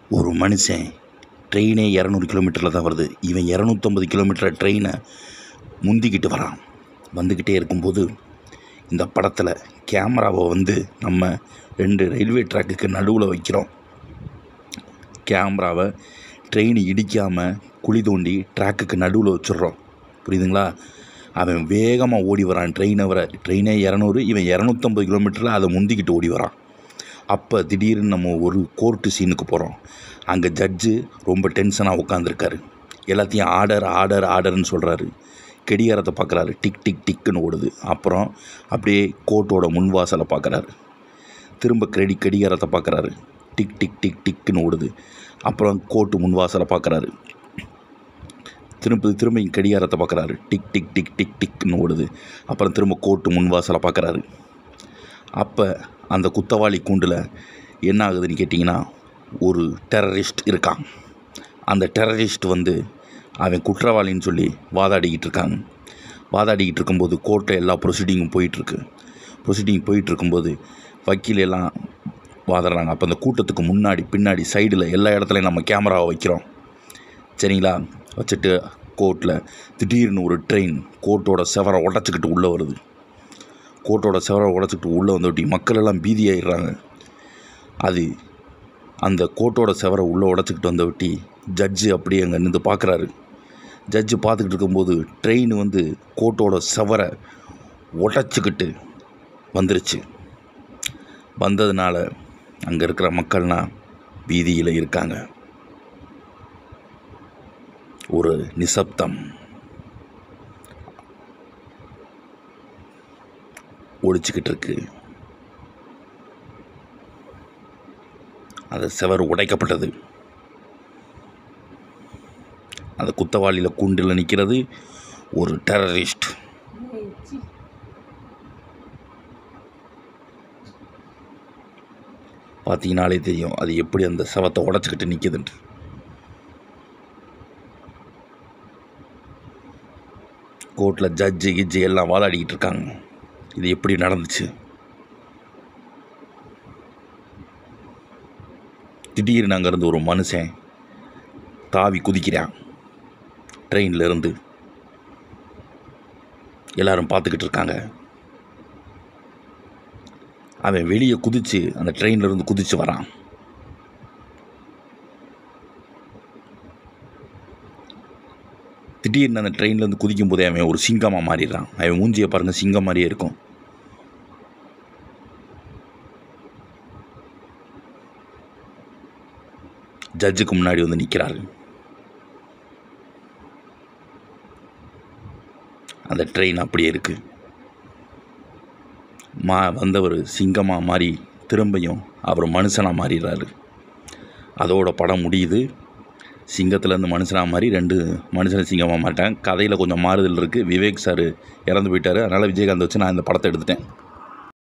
ஒரு மனுஷன் ட்ரெயினே இரநூறு கிலோமீட்டரில் தான் வருது இவன் இரநூத்தம்பது கிலோமீட்டர் ட்ரெயினை முந்திக்கிட்டு வரான் வந்துக்கிட்டே இருக்கும்போது இந்த படத்தில் கேமராவை வந்து நம்ம ரெண்டு ரயில்வே ட்ராக்குக்கு நடுவில் வைக்கிறோம் கேமராவை ட்ரெயின் இடிக்காமல் குழி தோண்டி ட்ராக்குக்கு நடுவில் வச்சிடுறோம் புரியுதுங்களா அவன் வேகமாக ஓடி வரான் ட்ரெயினை வர ட்ரெயினே இரநூறு இவன் இரநூத்தம்பது கிலோமீட்டரில் அதை முந்திக்கிட்டு ஓடி வரான் அப்போ திடீர்னு நம்ம ஒரு கோர்ட்டு சீனுக்கு போகிறோம் அங்கே ஜட்ஜு ரொம்ப டென்ஷனாக உட்காந்துருக்காரு எல்லாத்தையும் ஆர்டர் ஆர்டர் ஆர்டர்னு சொல்கிறாரு கெடிகாரத்தை பார்க்குறாரு டிக் டிக் டிக்குன்னு ஓடுது அப்புறம் அப்படியே கோர்ட்டோட முன்வாசலை பார்க்குறாரு திரும்ப கிரெடி கடிகாரத்தை பார்க்குறாரு டிக் டிக் டிக் டிக்குன்னு ஓடுது அப்புறம் கோர்ட்டு முன்வாசலை பார்க்குறாரு திரும்ப திரும்ப கடிகாரத்தை பார்க்குறாரு டிக் டிக் டிக் டிக் டிக்னு ஓடுது அப்புறம் திரும்ப கோர்ட்டு முன்வாசலை பார்க்குறாரு அப்போ அந்த குத்தவாளி கூண்டில் என்ன ஆகுதுன்னு கேட்டிங்கன்னா ஒரு டெரரிஸ்ட் இருக்கான் அந்த டெரரிஸ்ட் வந்து அவன் குற்றவாளின்னு சொல்லி வாதாடிக்கிட்டு இருக்காங்க வாதாடிக்கிட்டு இருக்கும்போது கோர்ட்டில் எல்லா ப்ரொசீடிங்கும் போயிட்டுருக்கு ப்ரொசீடிங் போயிட்டு இருக்கும்போது வக்கீல் எல்லாம் வாதாடுறாங்க அப்போ அந்த கூட்டத்துக்கு முன்னாடி பின்னாடி சைடில் எல்லா இடத்துலையும் நம்ம கேமராவை வைக்கிறோம் சரிங்களா வச்சுட்டு கோர்ட்டில் திடீர்னு ஒரு ட்ரெயின் கோர்ட்டோட செவரை உடச்சிக்கிட்டு உள்ளே வருது கோர்ட்டோட செவரை உடச்சிக்கிட்டு உள்ளே வந்துவிட்டி மக்கள் எல்லாம் பீதி ஆயிடுறாங்க அது அந்த கோர்ட்டோட செவரை உள்ளே உடச்சிக்கிட்டு வந்த விட்டி ஜட்ஜு அப்படியே அங்கே நின்று பார்க்குறாரு ஜட்ஜு பார்த்துக்கிட்டு இருக்கும்போது ட்ரெயின் வந்து கோர்ட்டோட செவரை உடச்சிக்கிட்டு வந்துருச்சு வந்ததுனால அங்கே இருக்கிற மக்கள்லாம் பீதியில் இருக்காங்க ஒரு நிசப்தம் ஒழிச்சிக்கிட்டு இருக்கு அந்த செவர் உடைக்கப்பட்டது அந்த குத்தவாளியில் கூண்டில் நிற்கிறது ஒரு டெரரிஸ்ட் பார்த்தீங்கனாலே தெரியும் அது எப்படி அந்த செவத்தை உடச்சிக்கிட்டு நிற்கிதுன்ட்டு கோர்ட்டில் ஜட்ஜு கிஜ்ஜு எல்லாம் வாதாடிக்கிட்டு இருக்காங்க இது எப்படி நடந்துச்சு திடீர்னு அங்கேருந்து ஒரு மனுஷன் தாவி குதிக்கிறான் ட்ரெயினில் இருந்து எல்லாரும் பார்த்துக்கிட்டு இருக்காங்க அவன் வெளியே குதித்து அந்த ட்ரெயினில் இருந்து குதித்து வரான் திடீர்னு அந்த ட்ரெயின்லேருந்து குதிக்கும் போதே அவன் ஒரு சிங்கமாக மாறிடுறான் அவன் மூஞ்சியை பாருங்கள் சிங்கம் மாதிரியே இருக்கும் ஜட்ஜுக்கு முன்னாடி வந்து நிற்கிறாரு அந்த ட்ரெயின் அப்படியே இருக்குது மா வந்தவர் சிங்கமாக மாறி திரும்பியும் அவர் மனுஷனாக மாறிடுறாரு அதோட படம் முடியுது சிங்கத்துலேருந்து மனுஷனாக மாறி ரெண்டு மனுஷன் சிங்கமாக மாட்டேன் கதையில் கொஞ்சம் மாறுதல் இருக்குது விவேக் சார் இறந்து போயிட்டார் அதனால் விஜயகாந்த் வச்சு நான் இந்த படத்தை எடுத்துட்டேன்